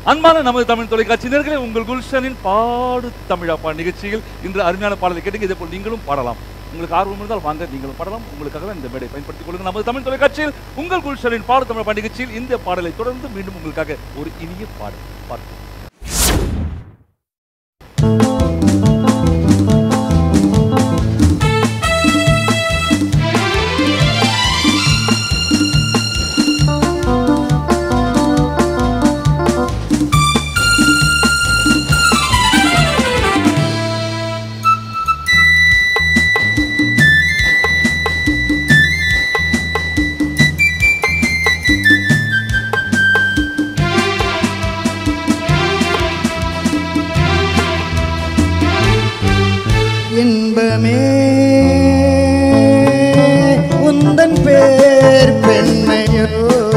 அன்பான நமது தமிழ் தொலைக்காட்சி நேர்களே உங்கள் குல்ஷனின் பாடு தமிழப்பா நிகழ்ச்சியில் இன்று அருமையான பாடலை கேட்டுங்க இதே போல் நீங்களும் பாடலாம் உங்களுக்கு ஆர்வம் இருந்தால் வாங்க நீங்களும் பாடலாம் உங்களுக்காக தான் இந்த மேடை பயன்படுத்திக் கொள்ளுங்க நமது தமிழ் தொலைக்காட்சியில் உங்கள் குல்ஷனின் பாடு தமிழப்பா நிகழ்ச்சியில் இந்த பாடலை தொடர்ந்து மீண்டும் உங்களுக்காக ஒரு இனிய பாடல் பார்ப்போம் இன்பமே உந்தன் பேர் பெண்மையோ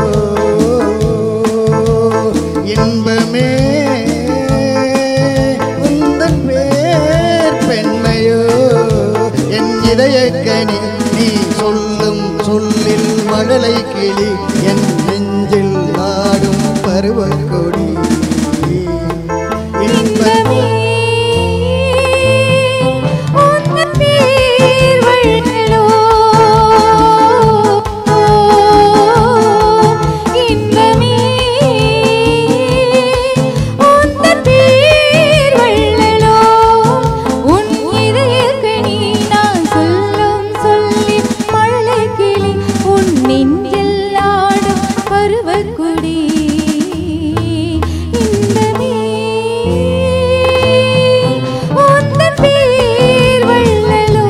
இன்பமே உந்தன் பேர் பெண்மையோ என் இதயக்கனி நீ சொல்லும் சொல்லில் மழலை கிளி என் நெஞ்சில் ஆடும் பருவக்கொடி இன்பமே பருவக்குடி இன்பமே உந்தன் பேர் வள்ளலோ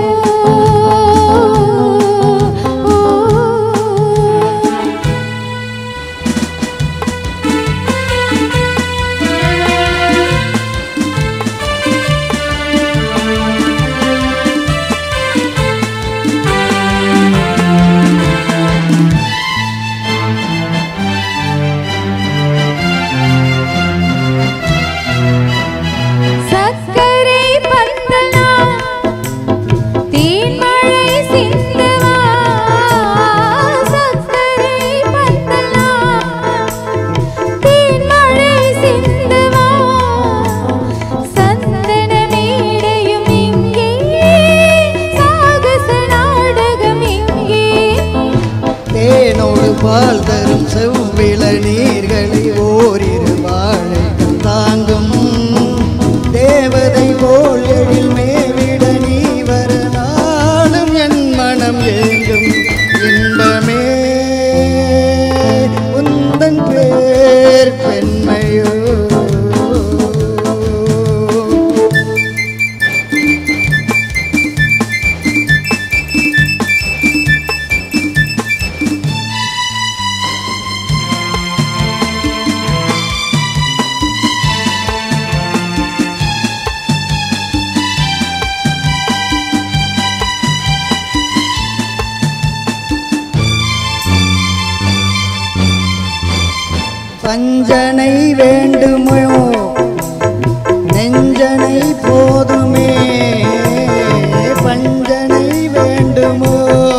சக்கரை பந்தனா தேன்மழை சிந்தவா சக்கரை பந்தனா தேன்மழை சிந்தவா சந்தன மேடையும் இங்கே சாகச நாடகம் இங்கே தேனோடு பால் தரும் செவ்விள நீர்களை ஓரிரு வாழை தாங்கும் தேவதை போல் எழில் மேவிட நீ வர நாளும் என் மனம் ஏங்கும் இன்பமே உந்தன் பேர் பெண்மையோ பஞ்சனை வேண்டுமோ நெஞ்சனை போதுமே பஞ்சனை வேண்டுமோ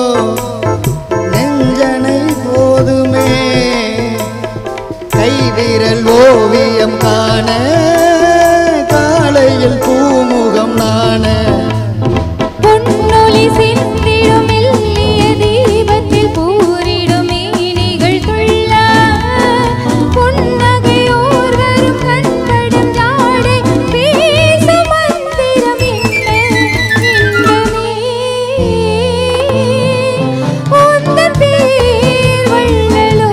நெஞ்சனை போதுமே கைவிரல் ஓவியம் காண காலையில் பூமுகம் நாண பொன்னொளி சிந்திடும் மெல்லிய தீபத்தில் பூரிடும் மேனிகள் துள்ள புன்னகையோர் வரும் கண்படும் ஜாடை பேசும் மந்திரம் என்ன இன்பமே உந்தன் பேர் வள்ளலோ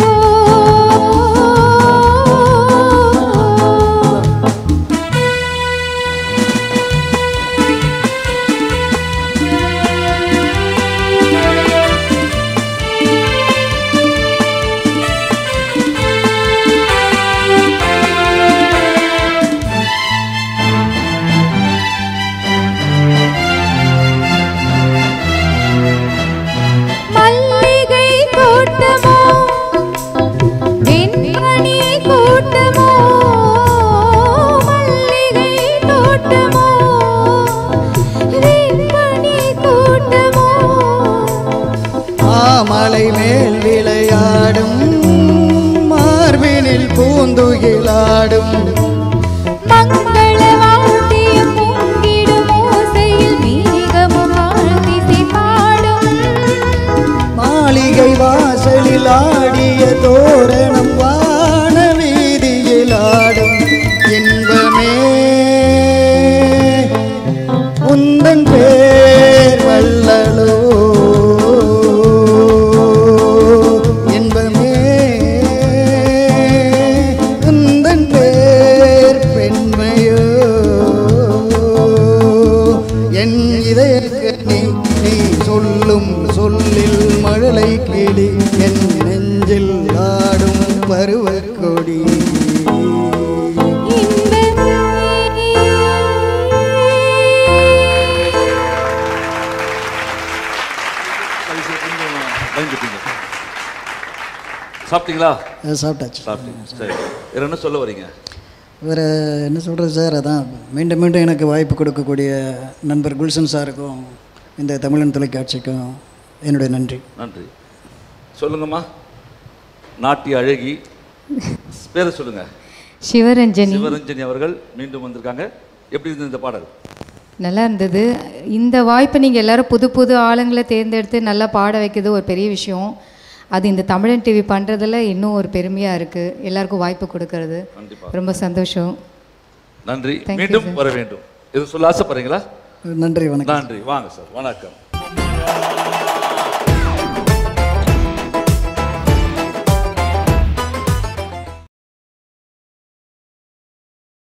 பூந்துகிலாடும் மங்கள வாத்தியம் பொங்கிடும் ஓசையில் மேகமும் வாழ்த்திசை பாடும் மாளிகை வாசலில் ஆடிய தோரணம் வான வீதியில் ஆடும் இன்பமே உந்தன் பேர் வல்லலோ இன்பமே உந்தன் பேர் பெண்மையோ என் இதயக்கு நீ நீ சொல்லும் சொல்லில் மழலை கிளி என் நெஞ்சில் ஆடும் பருவக் கொடி பயந்துட்டீங்க சாப்பிட்டீங்களா அது சாப்பிட்டாச்சு சாப்பிட்டீங்க சரி வேற என்ன சொல்ல வரீங்க வேறு என்ன சொல்கிறது சார் அதான் மீண்டும் மீண்டும் எனக்கு வாய்ப்பு கொடுக்கக்கூடிய நண்பர் குல்சன் சாருக்கும் இந்த தமிழன் தொலைக்காட்சிக்கும் என்னுடைய நன்றி நன்றி சொல்லுங்கம்மா நாட்டிய அழகி பேரை சொல்லுங்க சிவரஞ்சனி சிவரஞ்சனி அவர்கள் மீண்டும் வந்திருக்காங்க எப்படி இருந்தது இந்த பாடல் நல்லா இருந்தது இந்த வாய்ப்பை நீங்கள் எல்லாரும் புது புது ஆளுங்களை தேர்ந்தெடுத்து நல்லா பாட வைக்கிறது ஒரு பெரிய விஷயம் அது இந்த தமிழன் டிவி பண்ணுறதுல இன்னும் ஒரு பெருமையாக இருக்குது எல்லாருக்கும் வாய்ப்பு கொடுக்கறது கண்டிப்பா ரொம்ப சந்தோஷம் நன்றி Thank you, மீண்டும் sir. வர வேண்டும் எது சொல்ல ஆசைப்படுறீங்களா நன்றி வணக்கம் நன்றி வாங்க சார் வணக்கம்